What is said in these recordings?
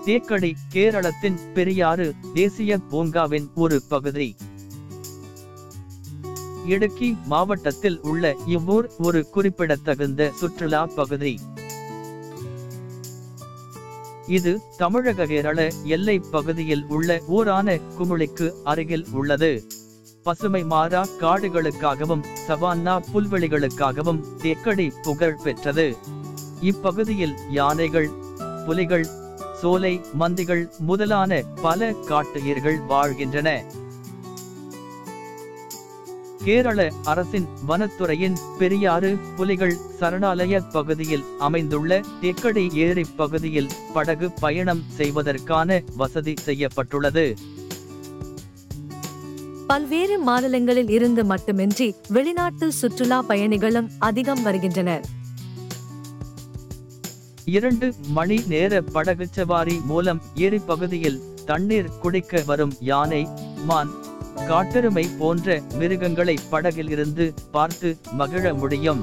தேக்கடி கேரளத்தின் பெரியாறு தேசிய பூங்காவின் ஒரு பகுதி இடுக்கி மாவட்டத்தில் உள்ள இவ்வூர் ஒரு குறிப்பிடத்தகுந்த சுற்றுலா பகுதி இது தமிழக கேரள எல்லை பகுதியில் உள்ள ஊரான குமுளிக்கு அருகில் உள்ளது பசுமை மாறா காடுகளுக்காகவும் சவான்னா புல்வெளிகளுக்காகவும் தேக்கடி புகழ் பெற்றது இப்பகுதியில் யானைகள் புலிகள் சோலை மந்திகள் முதலான பல காட்டுயிர்கள் வாழ்கின்றன கேரள அரசின் வனத்துறையின் பெரியாறு புலிகள் சரணாலய பகுதியில் அமைந்துள்ள தேக்கடி ஏரி பகுதியில் படகு பயணம் செய்வதற்கான வசதி செய்யப்பட்டுள்ளது பல்வேறு மாநிலங்களில் இருந்து மட்டுமின்றி வெளிநாட்டு சுற்றுலா பயணிகளும் அதிகம் வருகின்றனர் இரண்டு மணி நேர படகு சவாரி மூலம் ஏரி பகுதியில் தண்ணீர் குடிக்க வரும் யானை மான் காட்டெருமை போன்ற மிருகங்களை படகில் இருந்து பார்த்து மகிழ முடியும்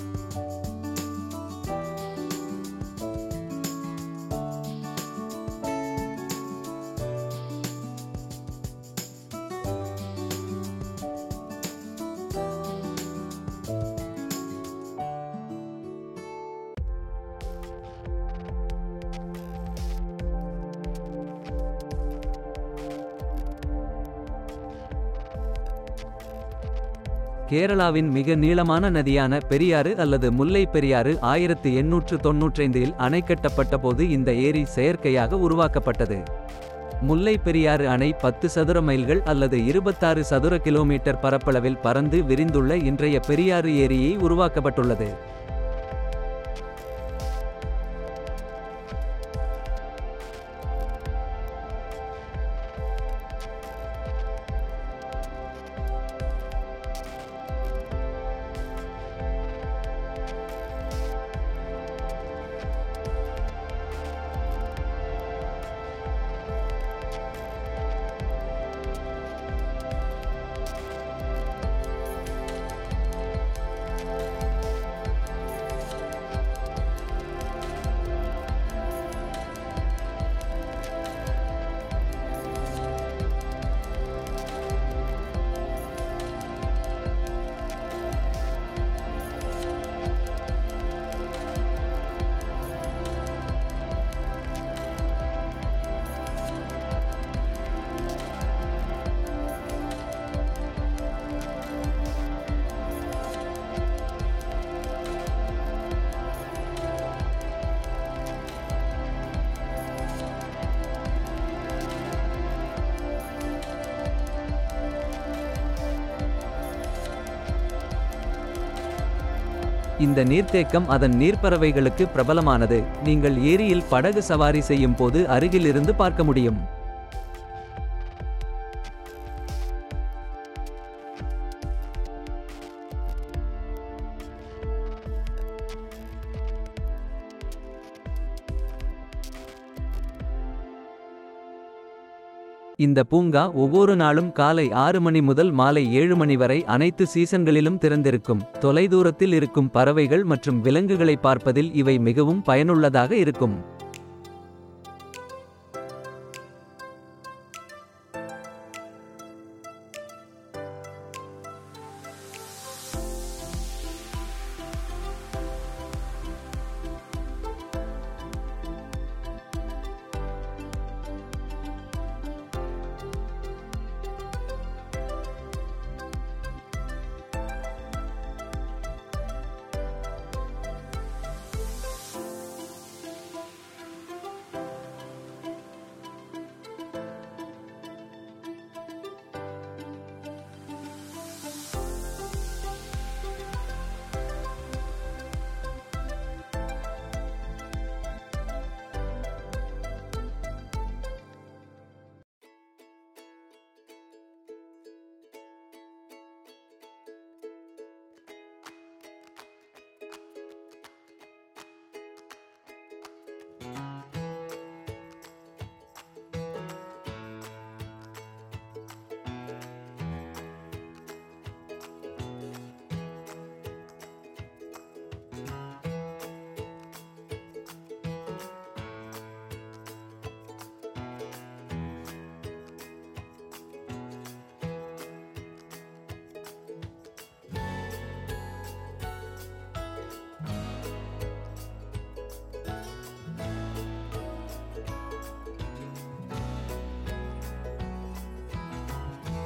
கேரளாவின் மிக நீளமான நதியான பெரியாறு அல்லது முல்லை பெரியாறு ஆயிரத்து எண்ணூற்று தொன்னூற்றைந்தில் அணை கட்டப்பட்ட போது இந்த ஏரி செயற்கையாக உருவாக்கப்பட்டது முல்லை பெரியாறு அணை பத்து சதுர மைல்கள் அல்லது இருபத்தாறு சதுர கிலோமீட்டர் பரப்பளவில் பறந்து விரிந்துள்ள இன்றைய பெரியாறு ஏரியை உருவாக்கப்பட்டுள்ளது இந்த நீர்த்தேக்கம் அதன் நீர்ப்பறவைகளுக்கு பிரபலமானது நீங்கள் ஏரியில் படகு சவாரி செய்யும் போது அருகில் இருந்து பார்க்க முடியும் இந்த பூங்கா ஒவ்வொரு நாளும் காலை ஆறு மணி முதல் மாலை ஏழு மணி வரை அனைத்து சீசன்களிலும் திறந்திருக்கும் தொலைதூரத்தில் இருக்கும் பறவைகள் மற்றும் விலங்குகளை பார்ப்பதில் இவை மிகவும் பயனுள்ளதாக இருக்கும்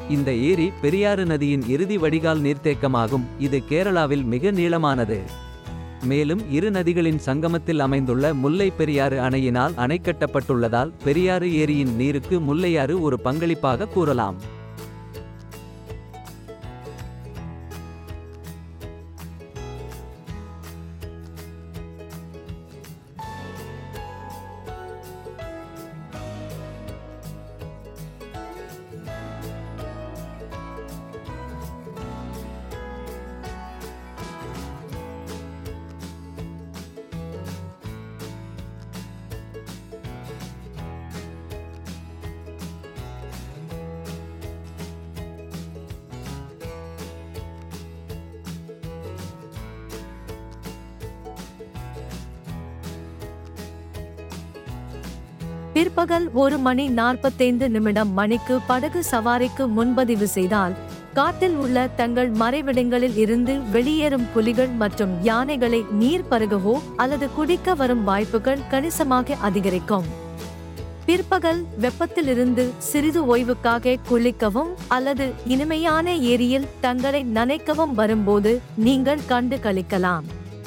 இந்த ஏரி பெரியாறு நதியின் இறுதி வடிகால் நீர்த்தேக்கமாகும் இது கேரளாவில் மிக நீளமானது மேலும் இரு நதிகளின் சங்கமத்தில் அமைந்துள்ள முல்லை பெரியாறு அணையினால் அணை கட்டப்பட்டுள்ளதால் பெரியாறு ஏரியின் நீருக்கு முல்லையாறு ஒரு பங்களிப்பாக கூறலாம் பிற்பகல் ஒரு மணி நாற்பத்தைந்து நிமிடம் மணிக்கு படகு சவாரிக்கு முன்பதிவு செய்தால் காட்டில் உள்ள தங்கள் மறைவிடங்களில் இருந்து வெளியேறும் புலிகள் மற்றும் யானைகளை நீர் பருகவோ அல்லது குடிக்க வரும் வாய்ப்புகள் கணிசமாக அதிகரிக்கும் பிற்பகல் வெப்பத்திலிருந்து சிறிது ஓய்வுக்காக குளிக்கவும் அல்லது இனிமையான ஏரியில் தங்களை நனைக்கவும் வரும்போது நீங்கள் கண்டு களிக்கலாம்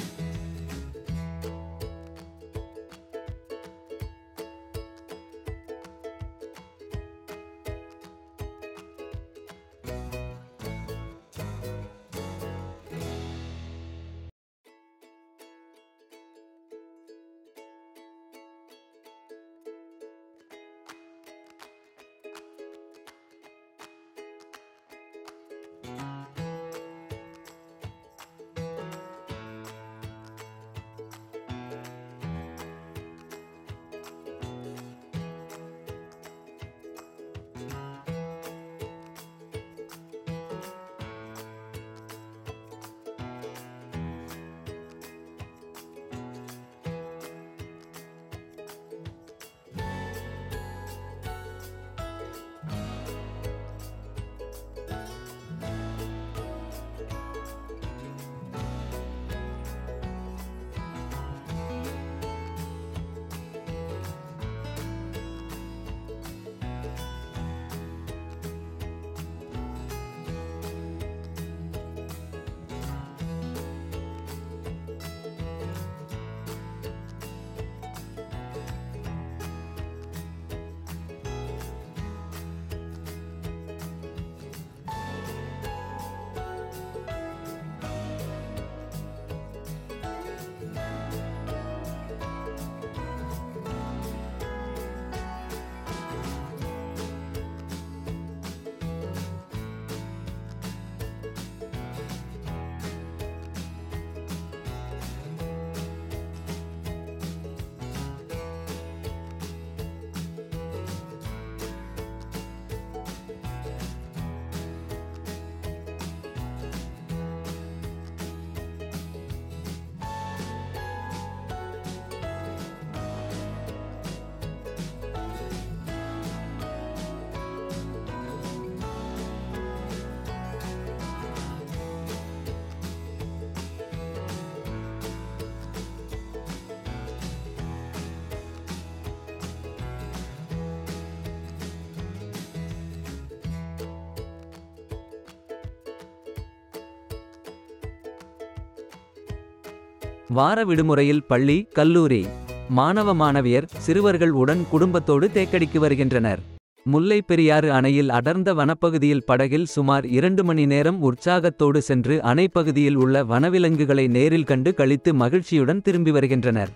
வார விடுமுறையில் பள்ளி கல்லூரி மாணவ மாணவியர் சிறுவர்கள் உடன் குடும்பத்தோடு தேக்கடிக்கு வருகின்றனர் முல்லை பெரியாறு அணையில் அடர்ந்த வனப்பகுதியில் படகில் சுமார் இரண்டு மணி நேரம் உற்சாகத்தோடு சென்று அணைப்பகுதியில் உள்ள வனவிலங்குகளை நேரில் கண்டு களித்து மகிழ்ச்சியுடன் திரும்பி வருகின்றனர்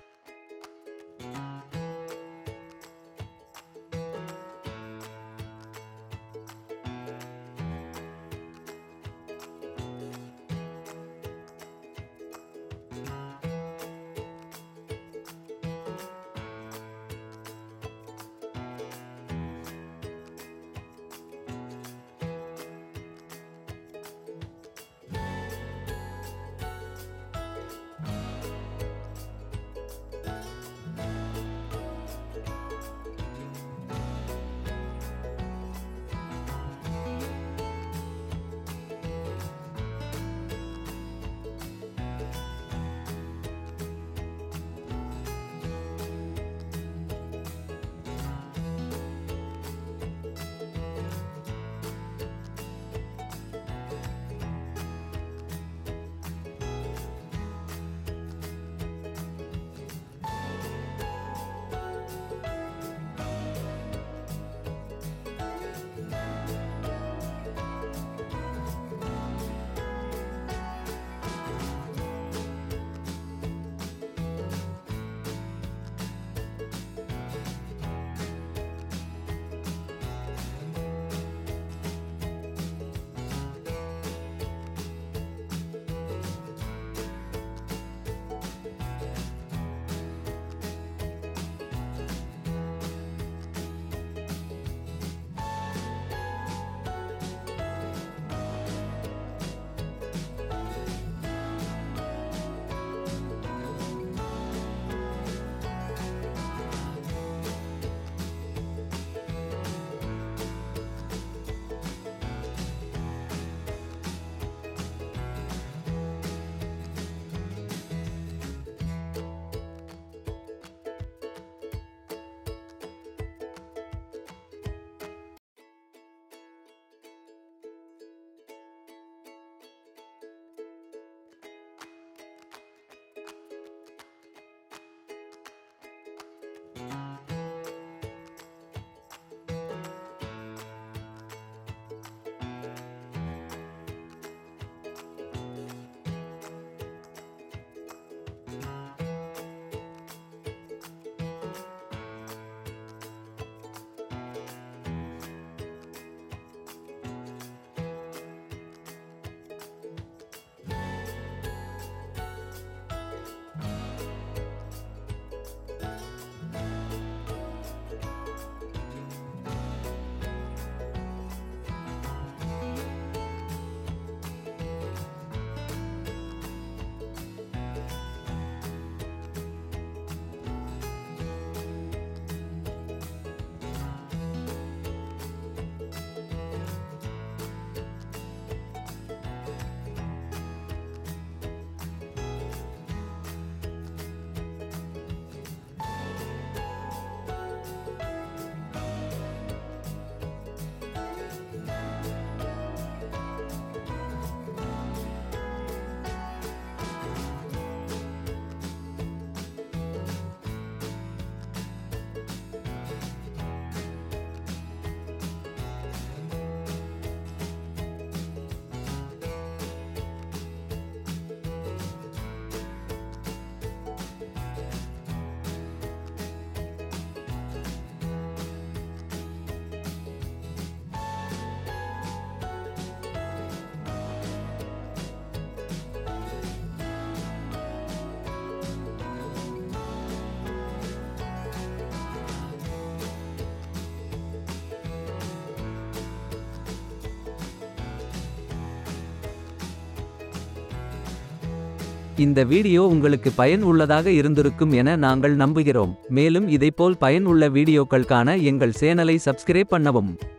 இந்த வீடியோ உங்களுக்கு பயன் உள்ளதாக இருந்திருக்கும் என நாங்கள் நம்புகிறோம் மேலும் இதைப்போல் பயன் உள்ள வீடியோக்கள் காண எங்கள் சேனலை சப்ஸ்கிரைப் பண்ணவும்